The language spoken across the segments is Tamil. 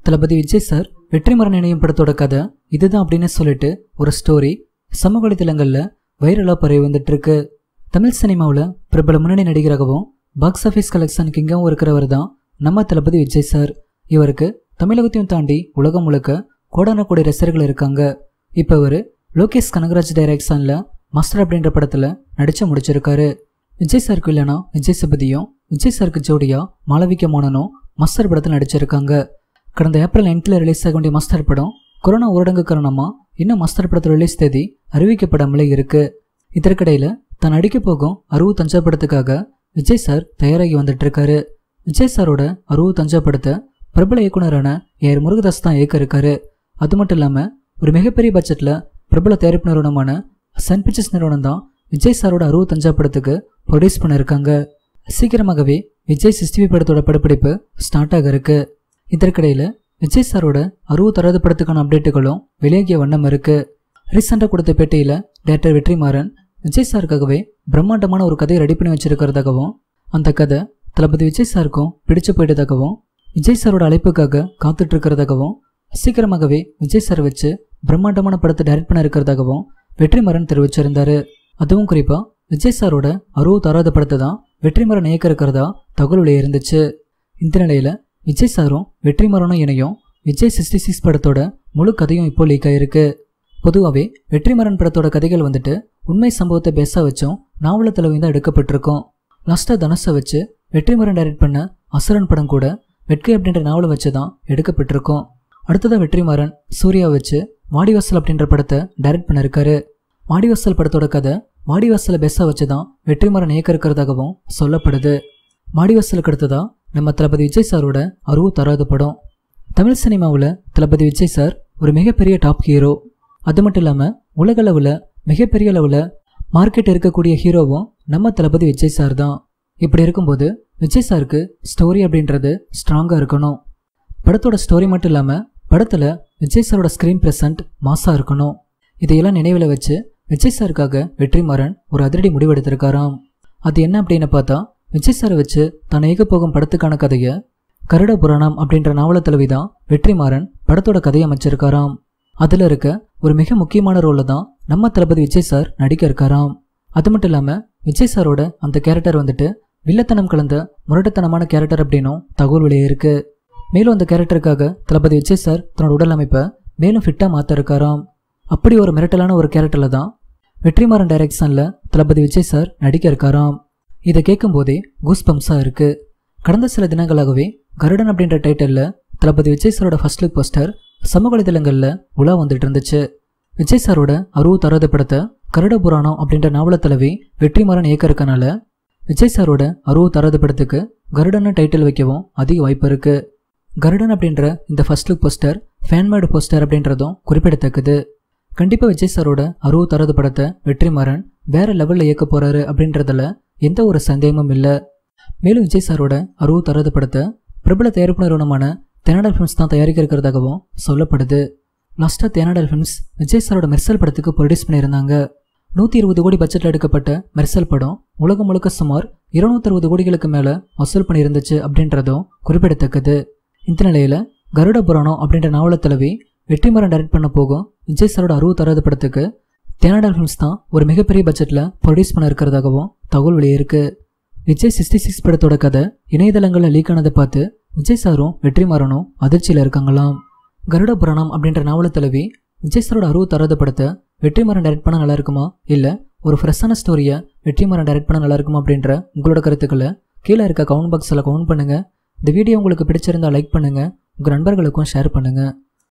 தளபதி விஜய் சார் வெற்றிமரன் இணையும் படத்தோட கதை இதுதான் அப்படின்னு சொல்லிட்டு ஒரு ஸ்டோரி சமூக வலைதளங்களில் வைரலாக பரவி வந்துட்டு இருக்கு தமிழ் சினிமாவில் பிரபல முன்னணி நடிகராகவும் பாக்ஸ் ஆஃபீஸ் கலெக்ஷன் கிங்காகவும் இருக்கிறவர் தான் நம்ம தளபதி விஜய் சார் இவருக்கு தமிழகத்தையும் தாண்டி உலகம் முழுக்க கோடான கோடி ரசிகர்கள் இருக்காங்க இப்போ இவர் லோகேஷ் கனகராஜ் டைரக்ஷனில் மாஸ்டர் அப்படின்ற படத்தில் நடிச்சு முடிச்சிருக்காரு விஜய் சாருக்கு இல்லைனா விஜய் சபதியும் விஜய் சாருக்கு ஜோடியா மாளவிக மோனனும் மாஸ்டர் படத்தில் நடிச்சிருக்காங்க கடந்த ஏப்ரல் நைன்த்தில் ரிலீஸ் ஆக வேண்டிய மாஸ்டர் படம் கொரோனா ஊரடங்கு காரணமாக இன்னும் மாஸ்டர் படத்தோட ரிலீஸ் தேதி அறிவிக்கப்படாமலே இருக்கு இதற்கிடையில் தான் நடிக்க போகும் அறுபத்தஞ்சா படத்துக்காக விஜய் சார் தயாராகி வந்துட்டு இருக்காரு விஜய் சாரோட அறுபத்தஞ்சா படத்தை பிரபல இயக்குனரான ஏஆர் முருகதாஸ் தான் இயக்க இருக்காரு அது மட்டும் இல்லாமல் ஒரு மிகப்பெரிய பட்ஜெட்டில் பிரபல தயாரிப்பு நிறுவனமான சன் பிக்சர்ஸ் நிறுவனம் தான் விஜய் சாரோட அறுபத்தஞ்சா படத்துக்கு ப்ரொடியூஸ் பண்ணியிருக்காங்க சீக்கிரமாகவே விஜய் சிஸ்டிவி படத்தோட படப்பிடிப்பு ஸ்டார்ட் ஆக இருக்கு இதற்கிடையில் விஜய் சாரோட அறுபத்தாறாவது படத்துக்கான அப்டேட்டுகளும் வெளியாகிய வண்ணம் இருக்கு ரீசெண்டாக கொடுத்த பேட்டியில் டேரக்டர் வெற்றிமாறன் விஜய் சாருக்காகவே பிரம்மாண்டமான ஒரு கதையை ரெடி பண்ணி வச்சிருக்கிறதாகவும் அந்த கதை தளபதி விஜய் சாருக்கும் பிடிச்சு போயிட்டதாகவும் விஜய் சாரோட அழைப்புக்காக காத்துட்டு இருக்கிறதாகவும் சீக்கிரமாகவே விஜய் சார் வச்சு பிரம்மாண்டமான படத்தை டைரக்ட் பண்ண இருக்கிறதாகவும் வெற்றிமாறன் தெரிவிச்சிருந்தாரு அதுவும் குறிப்பா விஜய் சாரோட அறுபத்தாறாவது படத்தை தான் வெற்றிமாறன் இயக்க இருக்கிறதா தகவல் இருந்துச்சு இந்த நிலையில விஜய் சாரும் வெற்றிமாறனும் இணையும் விஜய் சிக்ஸ்டி சிக்ஸ் படத்தோட முழு கதையும் இப்போ லீக் ஆயிருக்கு பொதுவாகவே வெற்றிமாறன் படத்தோட கதைகள் வந்துட்டு உண்மை சம்பவத்தை பேச வச்சும் நாவல தலைவி தான் எடுக்கப்பட்டிருக்கும் லாஸ்ட்டாக தனுஷை வச்சு வெற்றிமாறன் டைரக்ட் பண்ண அசுரன் படம் கூட வெட்கை அப்படின்ற நாவலை வச்சு தான் எடுக்கப்பட்டிருக்கும் அடுத்ததாக வெற்றிமாறன் சூர்யா வச்சு வாடிவாசல் அப்படின்ற படத்தை டைரக்ட் பண்ணிருக்காரு வாடிவாசல் படத்தோட கதை வாடிவாசலை பேச வச்சு தான் வெற்றிமாறன் இயக்க இருக்கிறதாகவும் சொல்லப்படுது வாடிவாசலுக்கு அடுத்ததா நம்ம தளபதி விஜய் சாரோட அறுபத்தாறாவது படம் தமிழ் சினிமாவில் தளபதி விஜய் சார் ஒரு மிகப்பெரிய டாப் ஹீரோ அது மட்டும் இல்லாமல் உலக அளவில் மிகப்பெரிய அளவில் மார்க்கெட் இருக்கக்கூடிய ஹீரோவும் நம்ம தளபதி விஜய் சார் தான் இப்படி இருக்கும்போது விஜய் சாருக்கு ஸ்டோரி அப்படின்றது ஸ்ட்ராங்காக இருக்கணும் படத்தோட ஸ்டோரி மட்டும் இல்லாமல் படத்தில் விஜய் சாரோட ஸ்க்ரீன் ப்ரெசன்ட் மாசாக இருக்கணும் இதையெல்லாம் நினைவில் வச்சு விஜய் சாருக்காக வெற்றிமாறன் ஒரு அதிரடி முடிவெடுத்திருக்காராம் அது என்ன அப்படின்னு பார்த்தா விஜய் சாரை வச்சு தான் இயக்க போகும் படத்துக்கான கதையை கருட புராணம் அப்படின்ற நாவல தலைவி தான் வெற்றிமாறன் படத்தோட கதையை அமைச்சிருக்காராம் அதில் இருக்க ஒரு மிக முக்கியமான ரோலில் தான் நம்ம தளபதி விஜய் சார் நடிக்க இருக்காராம் அது மட்டும் இல்லாமல் விஜய் சாரோட அந்த கேரக்டர் வந்துட்டு வில்லத்தனம் கலந்த முரட்டுத்தனமான கேரக்டர் அப்படின்னும் தகவல் வெளியே இருக்கு மேலும் அந்த கேரக்டருக்காக தளபதி விஜய் சார் தன்னோட உடல் அமைப்பை மேலும் ஃபிட்டாக மாற்ற இருக்காராம் அப்படி ஒரு மிரட்டலான ஒரு கேரக்டரில் தான் வெற்றிமாறன் டைரக்ஷனில் தளபதி விஜய் சார் நடிக்க இருக்காராம் இதை கேட்கும்போதே கூஸ் பம்ஸாக இருக்கு கடந்த சில தினங்களாகவே கருடன் அப்படின்ற டைட்டிலில் தளபதி விஜய் சாரோட ஃபர்ஸ்ட் லுக் போஸ்டர் சமூக வலைதளங்களில் உலா வந்துட்டு இருந்துச்சு விஜய் சாரோட அறுபத்தாறாவது படத்தை கருட புராணம் அப்படின்ற நாவல தலைவி வெற்றிமாறன் இயக்க இருக்கனால விஜய் சாரோட அறுபத்தாறாவது படத்துக்கு கருடன்னு டைட்டில் வைக்கவும் அதிக வாய்ப்பு இருக்கு கருடன் அப்படின்ற இந்த first look poster fan made poster அப்படின்றதும் குறிப்பிடத்தக்கது கண்டிப்பாக விஜய் சாரோட அறுபத்தாறாவது படத்தை வெற்றிமாறன் வேற லெவலில் இயக்க போறாரு அப்படின்றதுல எந்த ஒரு சந்தேகமும் இல்லை மேலும் விஜய் சாரோட அறுபத்தாறாவது படத்தை பிரபல தயாரிப்பு நிறுவனமான தெனாடல் ஃபிலிம்ஸ் தான் தயாரிக்க இருக்கிறதாகவும் சொல்லப்படுது லாஸ்ட்டாக தெனாடல் ஃபிலிம்ஸ் விஜய் சாரோட மெர்சல் படத்துக்கு ப்ரொடியூஸ் பண்ணியிருந்தாங்க நூற்றி இருபது கோடி பட்ஜெட்டில் எடுக்கப்பட்ட மெர்சல் படம் உலகம் முழுக்க சுமார் இருநூத்தறுபது கோடிகளுக்கு மேலே வசூல் பண்ணியிருந்துச்சு அப்படின்றதும் குறிப்பிடத்தக்கது இந்த நிலையில் கருட புராணம் அப்படின்ற நாவல தலைவி வெற்றிமாறன் டைரக்ட் பண்ண போகும் விஜய் சாரோட அறுபத்தாறாவது படத்துக்கு தெனாடல் ஃபிலிம்ஸ் தான் ஒரு மிகப்பெரிய பட்ஜெட்டில் ப்ரொடியூஸ் பண்ண இருக்கிறதாகவும் தகவல் வெளியிருக்கு விஜய் சிக்ஸ்டி சிக்ஸ் படத்தோட கதை இணையதளங்களில் லீக் ஆனதை பார்த்து விஜய் சாரும் வெற்றிமாறனும் அதிர்ச்சியில் இருக்காங்களாம் கருட புராணம் அப்படின்ற நாவல தலைவி விஜய் சாரோட அறுபத்தாறாவது படத்தை வெற்றிமாறன் டைரக்ட் பண்ண நல்லா இருக்குமா இல்லை ஒரு ஃப்ரெஷ்ஷான ஸ்டோரியை வெற்றிமாறன் டைரக்ட் பண்ண நல்லா இருக்குமா அப்படின்ற உங்களோட கருத்துக்களை கீழே இருக்க கவுண்ட் பாக்ஸில் கவுண்ட் பண்ணுங்கள் இந்த வீடியோ உங்களுக்கு பிடிச்சிருந்தா லைக் பண்ணுங்கள் உங்கள் நண்பர்களுக்கும் ஷேர் பண்ணுங்கள்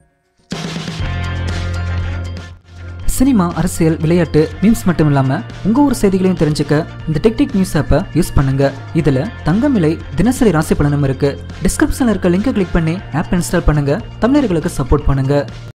சினிமா அரசியல் விளையாட்டு மீம்ஸ் மட்டும் இல்லாமல் உங்கள் ஊர் செய்திகளையும் தெரிஞ்சுக்க இந்த டெக்டிக் நியூஸ் ஆப்பை யூஸ் பண்ணுங்க இதில் தங்கம் விலை தினசரி ராசி பலனும் இருக்கு டிஸ்கிரிப்ஷனில் இருக்க லிங்கை கிளிக் பண்ணி ஆப் இன்ஸ்டால் பண்ணுங்க தமிழர்களுக்கு சப்போர்ட் பண்ணுங்க